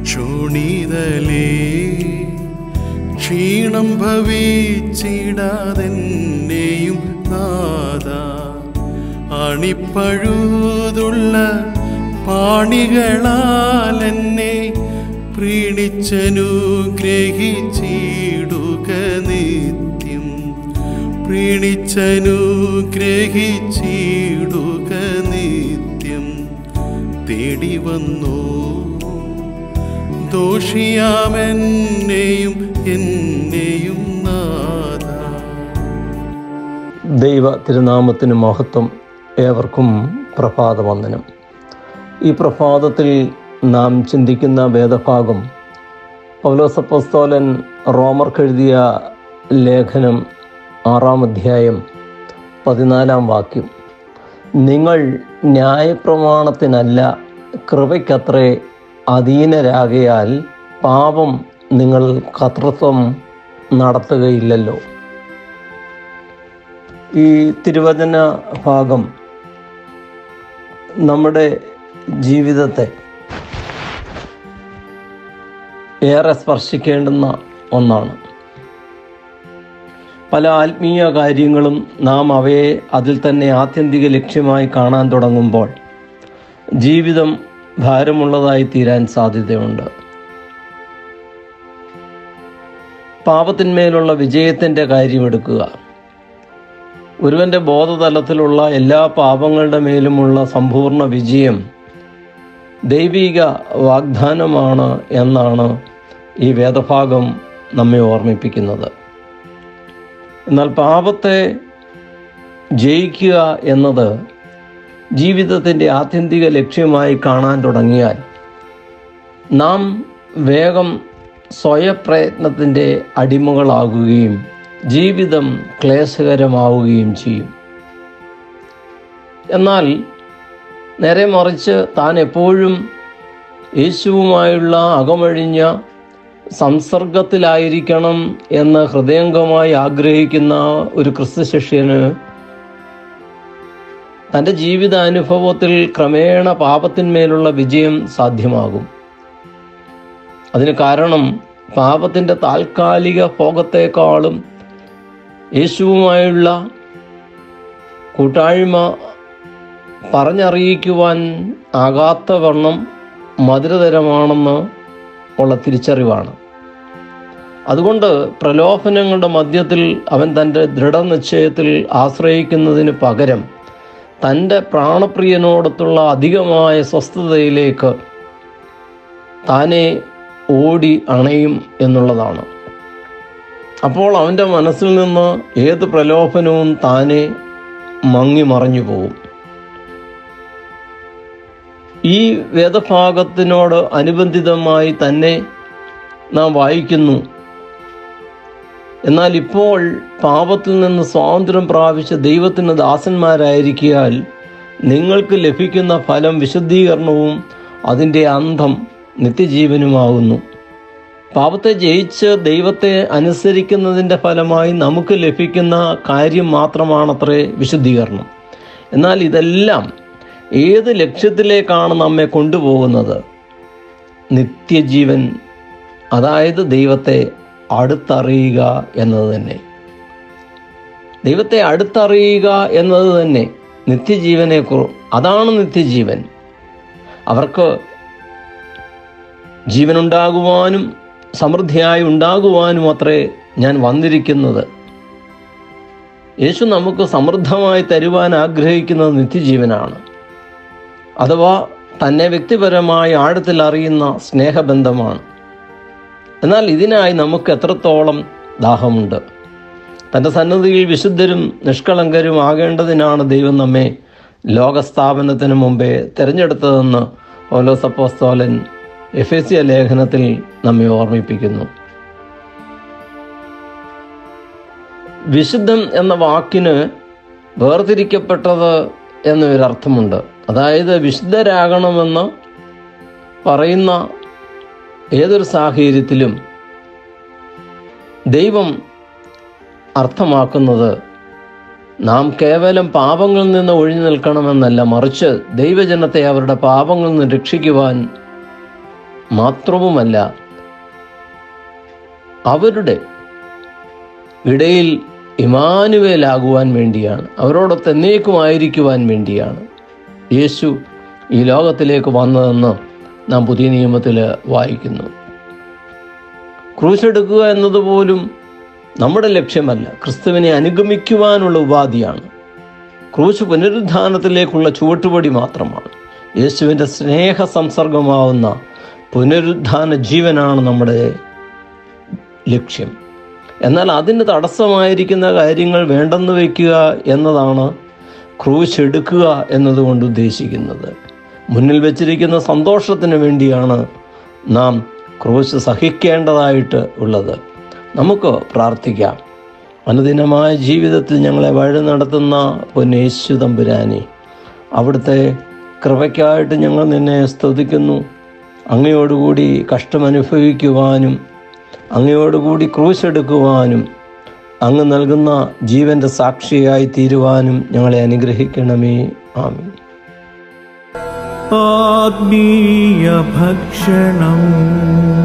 ക്ഷോണിതലേ ക്ഷീണം ഭവിച്ചിടാതെന്നെയും നാദ അണിപ്പഴുതുള്ള പാണികളാൽ എന്നെ പ്രീണിച്ചനുഗ്രഹിച്ചിടുക നിത്യം പ്രീണിച്ചനുഗ്രഹിച്ചിടുക നിത്യം തേടി വന്നു ദോഷിയാമെന്നെയും എന്നെയും നാഥ ദൈവ തിരുനാമത്തിന് മഹത്വം ഏവർക്കും പ്രഭാതവന്ദനം ഈ പ്രഭാതത്തിൽ നാം ചിന്തിക്കുന്ന വേദഭാഗം പൗലോസപ്പസ്തോലൻ റോമർക്കെഴുതിയ ലേഖനം ആറാം അധ്യായം പതിനാലാം വാക്യം നിങ്ങൾ ന്യായപ്രമാണത്തിനല്ല കൃപയ്ക്കത്രേ അധീനരാകയാൽ പാപം നിങ്ങൾ കർത്തൃത്വം നടത്തുകയില്ലല്ലോ ഈ തിരുവചന ഭാഗം നമ്മുടെ ജീവിതത്തെ ഏറെ സ്പർശിക്കേണ്ടുന്ന ഒന്നാണ് പല ആത്മീയ കാര്യങ്ങളും നാം അവയെ അതിൽ തന്നെ ആത്യന്തിക ലക്ഷ്യമായി കാണാൻ തുടങ്ങുമ്പോൾ ജീവിതം ഭാരമുള്ളതായി തീരാൻ സാധ്യതയുണ്ട് പാപത്തിന്മേലുള്ള വിജയത്തിൻ്റെ കാര്യമെടുക്കുക ഒരുവൻ്റെ ബോധതലത്തിലുള്ള എല്ലാ പാപങ്ങളുടെ മേലുമുള്ള സമ്പൂർണ്ണ വിജയം ദൈവിക വാഗ്ദാനമാണ് എന്നാണ് ഈ വേദഭാഗം നമ്മെ ഓർമ്മിപ്പിക്കുന്നത് എന്നാൽ പാപത്തെ ജയിക്കുക എന്നത് ജീവിതത്തിൻ്റെ ആത്യന്തിക ലക്ഷ്യമായി കാണാൻ തുടങ്ങിയാൽ നാം വേഗം സ്വയപ്രയത്നത്തിൻ്റെ അടിമകളാകുകയും ജീവിതം ക്ലേശകരമാവുകയും ചെയ്യും എന്നാൽ നേരെ മറിച്ച് താൻ എപ്പോഴും യേശുവുമായുള്ള അകമഴിഞ്ഞ സംസർഗത്തിലായിരിക്കണം എന്ന് ഹൃദയംഗമായി ആഗ്രഹിക്കുന്ന ഒരു ക്രിസ്തു ശിഷ്യന് തൻ്റെ ജീവിതാനുഭവത്തിൽ ക്രമേണ പാപത്തിന്മേലുള്ള വിജയം സാധ്യമാകും അതിന് കാരണം പാപത്തിൻ്റെ താൽക്കാലിക ഭോഗത്തെക്കാളും യേശുവുമായുള്ള കൂട്ടായ്മ പറഞ്ഞറിയിക്കുവാൻ ആകാത്ത വണ്ണം മധുരതരമാണെന്ന് ഉള്ള തിരിച്ചറിവാണ് അതുകൊണ്ട് പ്രലോഭനങ്ങളുടെ മധ്യത്തിൽ അവൻ തൻ്റെ ദൃഢനിശ്ചയത്തിൽ ആശ്രയിക്കുന്നതിന് പകരം തൻ്റെ പ്രാണപ്രിയനോടത്തുള്ള അധികമായ സ്വസ്ഥതയിലേക്ക് താനെ ഓടി അണയും എന്നുള്ളതാണ് അപ്പോൾ അവൻ്റെ മനസ്സിൽ നിന്ന് ഏത് പ്രലോഭനവും താനെ മങ്ങി മറഞ്ഞു പോകും ഈ വേദഭാഗത്തിനോട് അനുബന്ധിതമായി തന്നെ നാം വായിക്കുന്നു എന്നാൽ ഇപ്പോൾ പാപത്തിൽ നിന്ന് സ്വാതന്ത്ര്യം പ്രാപിച്ച ദൈവത്തിന് ദാസന്മാരായിരിക്കാൽ നിങ്ങൾക്ക് ലഭിക്കുന്ന ഫലം വിശുദ്ധീകരണവും അതിൻ്റെ അന്തം നിത്യജീവനുമാകുന്നു പാപത്തെ ജയിച്ച് ദൈവത്തെ അനുസരിക്കുന്നതിൻ്റെ ഫലമായി നമുക്ക് ലഭിക്കുന്ന കാര്യം മാത്രമാണത്രേ വിശുദ്ധീകരണം എന്നാൽ ഇതെല്ലാം ഏത് ലക്ഷ്യത്തിലേക്കാണ് നമ്മെ കൊണ്ടുപോകുന്നത് നിത്യജീവൻ അതായത് ദൈവത്തെ അടുത്തറിയുക എന്നത് തന്നെ ദൈവത്തെ അടുത്തറിയുക എന്നത് തന്നെ നിത്യജീവനെ കുറു അതാണ് നിത്യജീവൻ അവർക്ക് ജീവനുണ്ടാകുവാനും സമൃദ്ധിയായി ഉണ്ടാകുവാനും അത്രേ ഞാൻ വന്നിരിക്കുന്നത് യേശു നമുക്ക് സമൃദ്ധമായി തരുവാൻ ആഗ്രഹിക്കുന്നത് നിത്യജീവനാണ് അഥവാ തന്നെ വ്യക്തിപരമായി ആഴത്തിൽ അറിയുന്ന സ്നേഹബന്ധമാണ് എന്നാൽ ഇതിനായി നമുക്ക് എത്രത്തോളം ദാഹമുണ്ട് തൻ്റെ സന്നദ്ധിയിൽ വിശുദ്ധരും നിഷ്കളങ്കരും ആകേണ്ടതിനാണ് ദൈവം നമ്മെ ലോകസ്ഥാപനത്തിന് മുമ്പേ തിരഞ്ഞെടുത്തതെന്ന് ഓലോസപ്പോസ്തോലൻ എഫേസിയ ലേഖനത്തിൽ നമ്മെ ഓർമ്മിപ്പിക്കുന്നു വിശുദ്ധം എന്ന വാക്കിന് വേർതിരിക്കപ്പെട്ടത് എന്നൊരർത്ഥമുണ്ട് അതായത് വിശുദ്ധരാകണമെന്ന് പറയുന്ന ഏതൊരു സാഹചര്യത്തിലും ദൈവം അർത്ഥമാക്കുന്നത് നാം കേവലം പാപങ്ങളിൽ നിന്ന് ഒഴിഞ്ഞു നിൽക്കണമെന്നല്ല മറിച്ച് ദൈവജനത്തെ അവരുടെ പാപങ്ങളിൽ നിന്ന് രക്ഷിക്കുവാൻ മാത്രവുമല്ല അവരുടെ ഇടയിൽ ഇമാനുവേലാകുവാൻ വേണ്ടിയാണ് അവരോടൊത്ത് എന്നേക്കുമായിരിക്കുവാൻ വേണ്ടിയാണ് യേശു ഈ ലോകത്തിലേക്ക് വന്നതെന്ന് നാം പുതിയ നിയമത്തിൽ വായിക്കുന്നു ക്രൂശ് എടുക്കുക എന്നതുപോലും നമ്മുടെ ലക്ഷ്യമല്ല ക്രിസ്തുവിനെ അനുഗമിക്കുവാനുള്ള ഉപാധിയാണ് ക്രൂശ് പുനരുദ്ധാനത്തിലേക്കുള്ള ചുവട്ടുപടി മാത്രമാണ് യേശുവിൻ്റെ സ്നേഹ സംസർഗമാവുന്ന പുനരുദ്ധാന ജീവനാണ് നമ്മുടെ ലക്ഷ്യം എന്നാൽ അതിന് തടസ്സമായിരിക്കുന്ന കാര്യങ്ങൾ വേണ്ടെന്ന് വയ്ക്കുക എന്നതാണ് ക്രൂശ് എടുക്കുക എന്നതുകൊണ്ട് ഉദ്ദേശിക്കുന്നത് മുന്നിൽ വെച്ചിരിക്കുന്ന സന്തോഷത്തിന് വേണ്ടിയാണ് നാം ക്രൂശ് സഹിക്കേണ്ടതായിട്ട് ഉള്ളത് നമുക്ക് പ്രാർത്ഥിക്കാം അനുദിനമായ ജീവിതത്തിൽ ഞങ്ങളെ വഴി നടത്തുന്ന പൊന്നേശു തമ്പുരാനെ അവിടുത്തെ കൃപയ്ക്കായിട്ട് ഞങ്ങൾ നിന്നെ സ്തുതിക്കുന്നു അങ്ങയോടുകൂടി കഷ്ടമനുഭവിക്കുവാനും അങ്ങയോടുകൂടി ക്രൂശെടുക്കുവാനും അങ്ങ് നൽകുന്ന ജീവന്റെ സാക്ഷിയായി തീരുവാനും ഞങ്ങളെ അനുഗ്രഹിക്കണമേ ആമീൻ ആത്മീയ ഭക്ഷണം